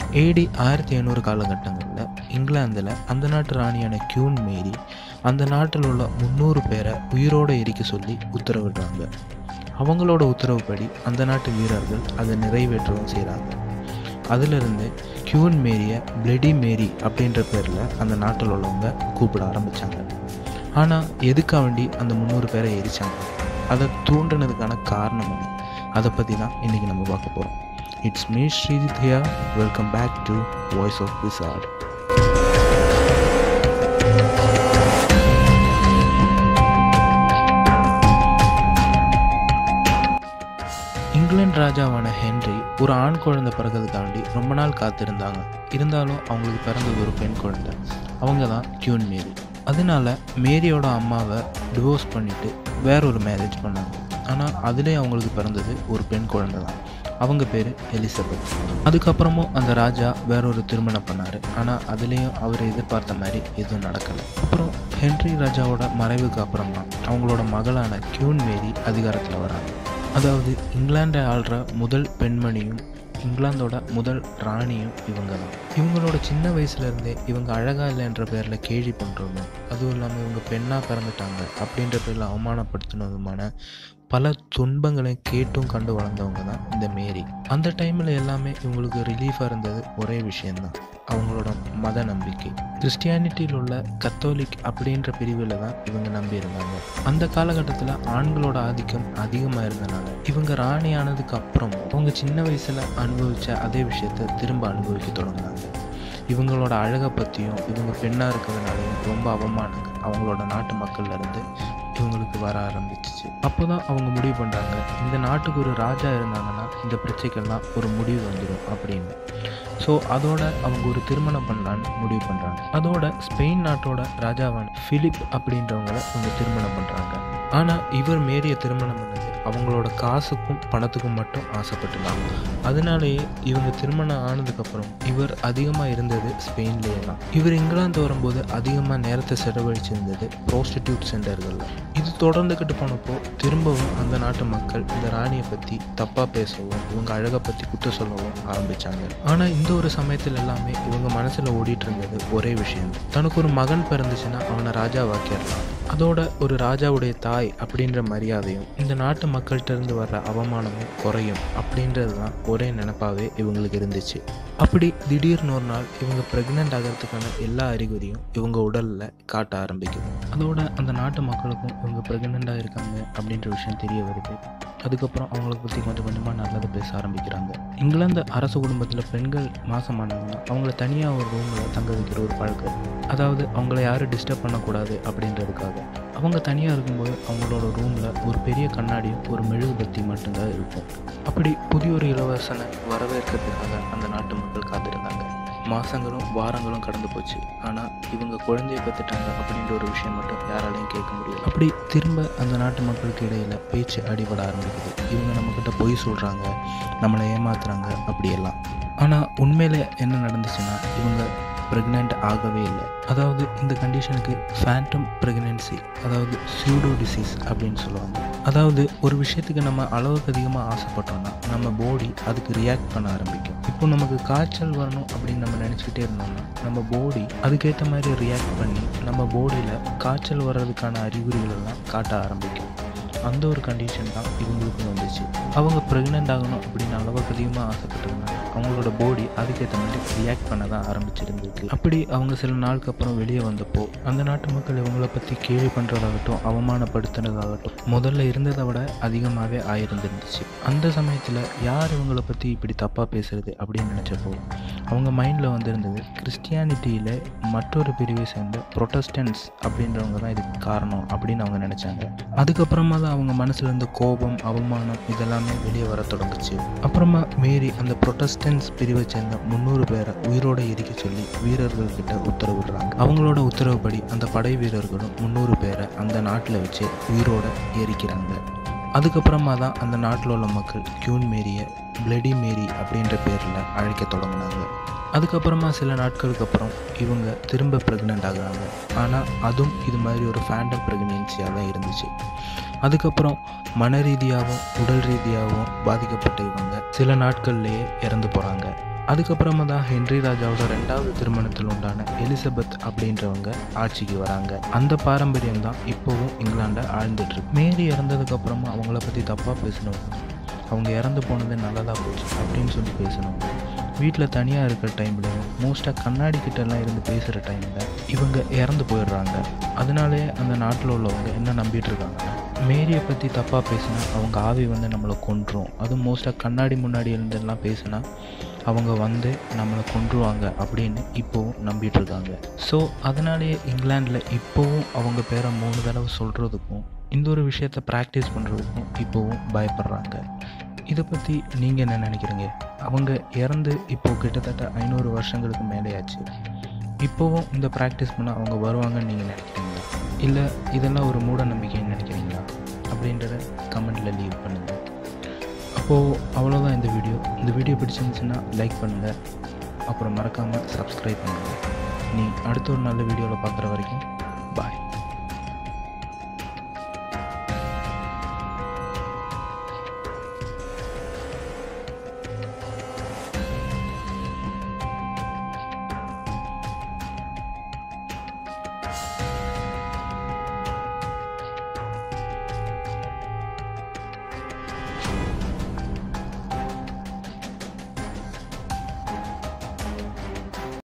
ஏடி ஆயிரத்தி ஐநூறு காலகட்டங்களில் இங்கிலாந்தில் அந்த நாட்டு ராணியான கியூன் மேரி அந்த நாட்டில் உள்ள முந்நூறு பேரை உயிரோடு எரிக்க சொல்லி உத்தரவிடுறாங்க அவங்களோட உத்தரவுப்படி அந்த நாட்டு வீரர்கள் அதை நிறைவேற்றவும் செய்கிறாங்க அதிலிருந்து கியூன் மேரியை பிளடி மேரி அப்படின்ற பேரில் அந்த நாட்டில் உள்ளவங்க கூப்பிட ஆரம்பித்தாங்க ஆனால் எதுக்காக வேண்டி அந்த முந்நூறு பேரை எரிச்சாங்க அதை தூண்டினதுக்கான காரணம் என்ன அதை பற்றி தான் இன்றைக்கி நம்ம பார்க்க போகிறோம் it's me Sreejith here welcome back to voice of wizard இங்கிலாந்து ராஜாவான ஹென்றி ஒரு ஆண் குழந்தை பிறகுறதுக்காண்டி ரொம்ப நாள் காத்திருந்தாங்க இருந்தாலும் அவங்களுக்கு பிறந்தது ஒரு பெண் குழந்தை அவங்க தான் கியூன் மேரி அதனால மேரியோட அம்மாவை டிவோர்ஸ் பண்ணிட்டு வேற ஒரு மேரேஜ் பண்ணாங்க ஆனால் அதிலே அவங்களுக்கு பிறந்தது ஒரு பெண் குழந்தை தான் அவங்க பேர் எலிசபெத் அதுக்கப்புறமும் அந்த ராஜா வேற ஒரு திருமணம் பண்ணார் ஆனால் அதுலேயும் அவர் எதிர்பார்த்த மாதிரி எதுவும் நடக்கலை அப்புறம் ஹென்ரி ராஜாவோட மறைவுக்கு அப்புறம் தான் அவங்களோட மகளான கியூன் மேரி அதிகாரத்தில் வராங்க அதாவது இங்கிலாண்டை ஆள்ற முதல் பெண்மணியும் இங்கிலாந்தோட முதல் ராணியும் இவங்க தான் இவங்களோட சின்ன வயசுலேருந்தே இவங்க அழகா இல்லைன்ற பேரில் கேலி பண்ணுறோமோ அதுவும் இல்லாமல் இவங்க பெண்ணாக பிறந்துட்டாங்க அப்படின்ற பேரில் அவமானப்படுத்தினதுமான பல துன்பங்களை கேட்டும் கண்டு வளர்ந்தவங்க தான் இந்த மேரி அந்த டைமில் எல்லாமே இவங்களுக்கு ரிலீஃபாக இருந்தது ஒரே விஷயந்தான் அவங்களோட மத நம்பிக்கை கிறிஸ்டியானிட்டியில் உள்ள கத்தோலிக் அப்படின்ற பிரிவில் தான் இவங்க நம்பியிருந்தாங்க அந்த காலகட்டத்தில் ஆண்களோட ஆதிக்கம் அதிகமாக இருந்தனால இவங்க ராணி ஆனதுக்கு அப்புறம் அவங்க சின்ன வயசில் அனுபவித்த அதே விஷயத்த திரும்ப அனுபவிக்க தொடங்கினாங்க இவங்களோட அழகை பற்றியும் இவங்க பெண்ணாக இருக்கிறதுனாலையும் ரொம்ப அவமானங்கள் அவங்களோட நாட்டு மக்கள்ல இருந்து இவங்களுக்கு வர ஆரம்பிச்சிச்சு அப்போ தான் அவங்க முடிவு பண்ணுறாங்க இந்த நாட்டுக்கு ஒரு ராஜா இருந்தாங்கன்னா இந்த பிரச்சனைக்கெல்லாம் ஒரு முடிவு வந்துடும் அப்படின்னு ஸோ அதோட அவங்க ஒரு திருமணம் பண்ணலான்னு முடிவு பண்ணுறாங்க அதோட ஸ்பெயின் நாட்டோட ராஜாவான ஃபிலிப் அப்படின்றவங்கள இவங்க திருமணம் பண்ணுறாங்க ஆனால் இவர் மேரிய திருமணம் பண்ணது அவங்களோட காசுக்கும் பணத்துக்கும் மட்டும் ஆசைப்பட்டுதான் அதனாலேயே இவங்க திருமணம் ஆனதுக்கப்புறம் இவர் அதிகமாக இருந்தது ஸ்பெயின்லேயே தான் இவர் இங்கிலாந்து வரும்போது அதிகமாக நேரத்தை செலவழிச்சிருந்தது ப்ரோஸ்டிடியூட் சென்டர்களில் இது தொடர்ந்துக்கிட்டு போனப்போ திரும்பவும் அந்த நாட்டு மக்கள் இந்த ராணியை பற்றி தப்பாக பேசவும் இவங்க அழகை பற்றி குத்த சொல்லவும் ஆரம்பித்தாங்க ஆனால் இந்த ஒரு சமயத்தில் எல்லாமே இவங்க மனசில் ஓடிட்டு இருந்தது ஒரே விஷயம் தனக்கு ஒரு மகன் பிறந்துச்சுன்னா அவனை ராஜாவாக்கிடலாம் அதோட ஒரு ராஜாவுடைய தாய் அப்படின்ற மரியாதையும் இந்த நாட்டு மக்கள்கிட்ட இருந்து வர்ற அவமானமும் குறையும் அப்படின்றது தான் ஒரே நினப்பாவே இவங்களுக்கு இருந்துச்சு அப்படி திடீர்னு ஒரு நாள் இவங்க ப்ரெக்னென்ட் ஆகிறதுக்கான எல்லா அறிகுறியும் இவங்க உடலில் காட்ட ஆரம்பிக்குது அதோட அந்த நாட்டு மக்களுக்கும் இவங்க ப்ரெக்னெண்ட்டாக இருக்காங்க அப்படின்ற விஷயம் தெரிய வருது அதுக்கப்புறம் அவங்கள பற்றி கொஞ்சம் கொஞ்சமாக நல்லது பேச ஆரம்பிக்கிறாங்க இங்கிலாந்து அரச குடும்பத்தில் பெண்கள் மாசமானாங்கன்னா அவங்கள தனியாக ஒரு ரூமில் தங்க வைக்கிற ஒரு பழக்கம் அதாவது அவங்கள யாரும் டிஸ்டர்ப் பண்ணக்கூடாது அப்படின்றதுக்காக அவங்க தனியாக இருக்கும்போது அவங்களோட ரூமில் ஒரு பெரிய கண்ணாடியும் ஒரு மெழுகுபத்தி மட்டும்தான் இருக்கும் அப்படி புதிய ஒரு இளவரசனை வரவேற்கிறதுக்காக அந்த நாட்டு மக்கள் காத்திருந்தாங்க மாதங்களும் வாரங்களும் கடந்து போச்சு ஆனால் இவங்க குழந்தைய பெற்றுட்டாங்க அப்படின்ற ஒரு விஷயம் மட்டும் யாராலையும் கேட்க முடியல அப்படி திரும்ப அந்த நாட்டு மக்களுக்கு இடையில் பேச்சு அடிபட ஆரம்பிக்குது இவங்க நம்மக்கிட்ட பொய் சொல்கிறாங்க நம்மளை ஏமாத்துறாங்க அப்படியெல்லாம் ஆனால் உண்மையில் என்ன நடந்துச்சுன்னா இவங்க ப்ரெக்னென்ட் ஆகவே இல்லை அதாவது இந்த கண்டிஷனுக்கு ஃபேண்டம் ப்ரெக்னென்சி அதாவது சியூடோ டிசீஸ் அப்படின்னு சொல்லுவாங்க அதாவது ஒரு விஷயத்துக்கு நம்ம அளவுக்கு அதிகமாக ஆசைப்பட்டோம்னா நம்ம பாடி அதுக்கு ரியாக்ட் பண்ண ஆரம்பிக்கும் இப்போ நமக்கு காய்ச்சல் வரணும் அப்படின்னு நம்ம நினச்சிக்கிட்டே இருந்தோம்னா நம்ம பாடி அதுக்கேற்ற மாதிரி ரியாக்ட் பண்ணி நம்ம பாடியில் காய்ச்சல் வர்றதுக்கான அறிகுறிகள் எல்லாம் காட்ட ஆரம்பிக்கும் அந்த ஒரு கண்டிஷன் தான் இவங்களுக்கும் வந்துச்சு அவங்க ப்ரெக்னென்ட் ஆகணும் அப்படின்னு அளவுக்கு அதிகமாக ஆசைப்பட்டதுனால அவங்களோட பாடி அதுக்கேற்ற மாதிரி ரியாக்ட் பண்ண தான் ஆரம்பிச்சிருந்துருக்கு அப்படி அவங்க சில நாளுக்கு அப்புறம் வெளியே வந்தப்போ அந்த நாட்டு மக்கள் இவங்கள பற்றி கேள்வி பண்ணுறதாகட்டும் அவமானப்படுத்துனதாகட்டும் முதல்ல இருந்ததை விட அதிகமாகவே ஆயிருந்துருந்துச்சு அந்த சமயத்தில் யார் இவங்கள பற்றி இப்படி தப்பாக பேசுறது அப்படின்னு நினச்சப்போ அவங்க மைண்டில் வந்திருந்தது கிறிஸ்டியானிட்டியில் மற்றொரு பிரிவை சேர்ந்த ப்ரொட்டஸ்டன்ஸ் அப்படின்றவங்க தான் இதுக்கு காரணம் அப்படின்னு அவங்க நினச்சாங்க அதுக்கப்புறமா தான் அவங்க மனசுல இருந்த கோபம் அவமானம் இதெல்லாமே வெளியே வர தொடங்குச்சு அப்புறமா மேரி அந்த ப்ரொட்டஸ்டன்ஸ் பிரிவை சேர்ந்த முந்நூறு பேரை உயிரோட எரிக்க சொல்லி வீரர்கள் கிட்ட உத்தரவிடுறாங்க அவங்களோட உத்தரவுப்படி அந்த படை வீரர்களும் முந்நூறு பேரை அந்த நாட்டில் வச்சு உயிரோட எரிக்கிறாங்க அதுக்கப்புறமா தான் அந்த நாட்டில் உள்ள மக்கள் கியூன் மேரியை பிளடி மேரி அப்படின்ற பேரில் அழைக்க தொடங்கினாங்க அதுக்கப்புறமா சில நாட்களுக்கு அப்புறம் இவங்க திரும்ப ப்ரெக்னென்ட் ஆகுறாங்க ஆனால் அதுவும் இது மாதிரி ஒரு ஃபேண்டம் ப்ரெக்னென்சியாக தான் இருந்துச்சு அதுக்கப்புறம் மன ரீதியாகவும் உடல் ரீதியாகவும் பாதிக்கப்பட்ட இவங்க சில நாட்கள்லேயே இறந்து போகிறாங்க அதுக்கப்புறமா தான் ஹென்ரி ராஜாவோட ரெண்டாவது திருமணத்தில் உண்டான எலிசபெத் அப்படின்றவங்க ஆட்சிக்கு வராங்க அந்த பாரம்பரியம் தான் இப்போவும் இங்கிலாண்டை ஆழ்ந்துட்டு இருக்கு மேரி இறந்ததுக்கு அப்புறமா அவங்கள பற்றி தப்பாக பேசினவங்க அவங்க இறந்து போனது நல்லதாக போச்சு அப்படின்னு சொல்லி பேசினவங்க வீட்டில் தனியாக இருக்கிற டைம்லையும் மோஸ்ட்டாக கண்ணாடி கிட்டலாம் இருந்து பேசுகிற டைமில் இவங்க இறந்து போயிடுறாங்க அதனாலே அந்த நாட்டில் உள்ளவங்க என்ன நம்பிட்டு இருக்காங்கன்னா மேரியை பற்றி தப்பாக பேசினா அவங்க ஆவி வந்து நம்மளை கொன்றும் அதுவும் மோஸ்ட்டாக கண்ணாடி முன்னாடி இருந்தெல்லாம் பேசினா அவங்க வந்து நம்மளை கொன்றுவாங்க அப்படின்னு இப்போவும் நம்பிட்டு இருக்காங்க ஸோ அதனாலேயே இங்கிலாண்டில் இப்போவும் அவங்க பேரை மூணு தடவை சொல்கிறதுக்கும் இந்த ஒரு விஷயத்தை ப்ராக்டிஸ் பண்ணுறதுக்கும் இப்போவும் பயப்படுறாங்க இதை பற்றி நீங்கள் என்ன நினைக்கிறீங்க அவங்க இறந்து இப்போது கிட்டத்தட்ட ஐநூறு வருஷங்களுக்கு மேலேயாச்சு இப்போவும் இந்த ப்ராக்டிஸ் பண்ண அவங்க வருவாங்கன்னு நீங்கள் நினைக்கிறீங்களா இல்லை இதெல்லாம் ஒரு மூட நம்பிக்கைன்னு நினைக்கிறீங்களா அப்படின்றத கமெண்ட்டில் லீவ் பண்ணுங்கள் அப்போது அவ்வளோதான் இந்த வீடியோ இந்த வீடியோ பிடிச்சிருந்துச்சுன்னா லைக் பண்ணுங்கள் அப்புறம் மறக்காமல் சப்ஸ்கிரைப் பண்ணுங்கள் நீ அடுத்த ஒரு நல்ல வீடியோவில் பார்க்குற வரைக்கும் பாய்